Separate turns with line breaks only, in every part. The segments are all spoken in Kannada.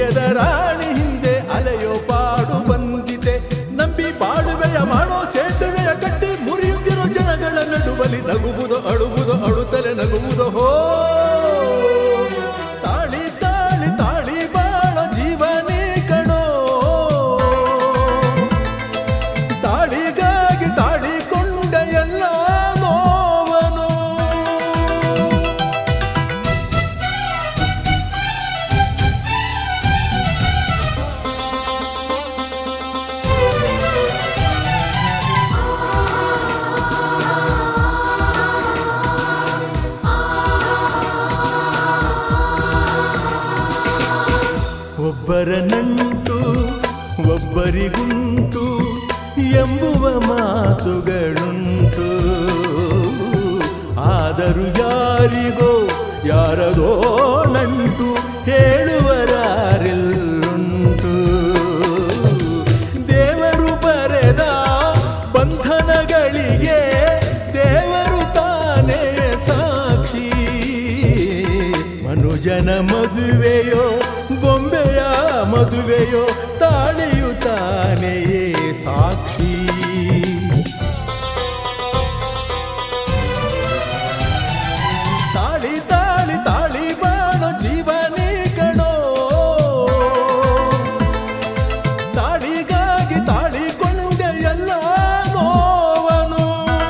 ಒಲಿಯದ ರಾಣಿ ಹಿಂದೆ ಅಲೆಯೋ ಪಾಡು ಬಂದಿದೆ ನಂಬಿ ಬಾಳುವೆಯ ಮಾಡೋ ಸೇತುವೆಯ ಕಟ್ಟಿ ಮುರಿಯುತ್ತಿರೋ ಜನಗಳ ನಡುವಲಿ ನಗುವುದು ಅಳುವುದು ಅಳುತ್ತಲೆ ನಗುವುದು ಹೋ ತಾಳಿ ತಾಳಿ ತಾಳಿ ಬಾಳ ಜೀವನೇ ಕಣೋ ತಾಳಿಗಾಗಿ ತಾಳಿಕೊಂಡ ಎಲ್ಲ ನೋವನು ಒಬ್ಬರ ನಂಟು ಒಬ್ಬರಿಗುಂಟು ಎಂಬುವ ಮಾತುಗಳುಂಟು ಆದರೂ ಯಾರಿಗೋ ಯಾರದೋ ನಂಟು ಹೇಳುವರಾರೆಲ್ಲುಂಟು ದೇವರು ಬರೆದ ಬಂಧನಗಳಿಗೆ ದೇವರು ತಾನೇ ಸಾಕ್ಷಿ ಮನುಜನ ಮದುವೆಯೋ ಬೊಂಬೆಯ ಮದುವೆಯೋ ತಾಳಿಯು ತಾನೆಯೇ ಸಾಕ್ಷಿ ತಾಳಿ ತಾಳಿ ತಾಳಿ ಬಾಳೋ ಜೀವನೇ ಕಣೋ ತಾಳಿಗಾಗಿ ತಾಳಿಕೊಂಡ ಎಲ್ಲ ನೋವನು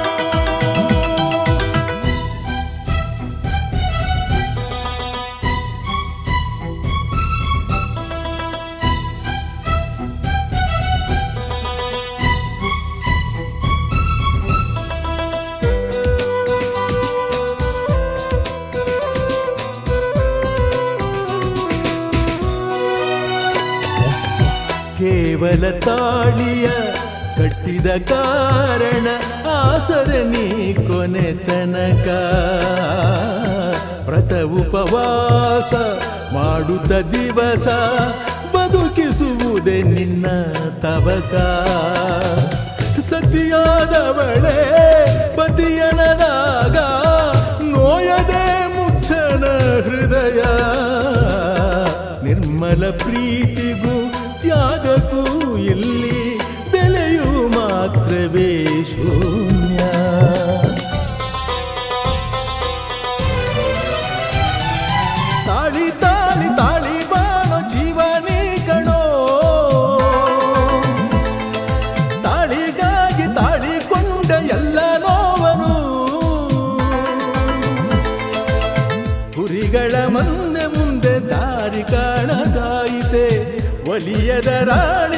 ಕೇವಲ ತಾಳಿಯ ಕಟ್ಟಿದ ಕಾರಣ ಆಸರೆ ನೀ ಕೊನೆ ತನಕ ವ್ರತ ಉಪವಾಸ ಮಾಡುತ್ತ ದಿವಸ ಬದುಕಿಸುವುದೇ ನಿನ್ನ ತವಕ ಸತಿಯಾದವಳೆ ಪತಿಯನದಾಗ ನೋಯದೆ ಮುಚ್ಚನ ಹೃದಯ ನಿರ್ಮಲ ಪ್ರೀತಿಗೂ ತ್ಯಾಗಕ್ಕೂ ಇಲ್ಲಿ ಬೆಲೆಯು ಮಾತ್ರವೇ ಶೂನ್ಯ ತಾಳಿ ತಾಳಿ ತಾಳಿ ಬಾಳೋ ಜೀವನೇ ಕಣೋ ತಾಳಿಗಾಗಿ ತಾಳಿಕೊಂಡ ಎಲ್ಲ ನೋವನು ಕುರಿಗಳ ಮುಂದೆ ಮುಂದೆ ದಾರಿ ಕಾಣದಾಯಿತೆ ಒಲಿಯದ ರಾಣಿ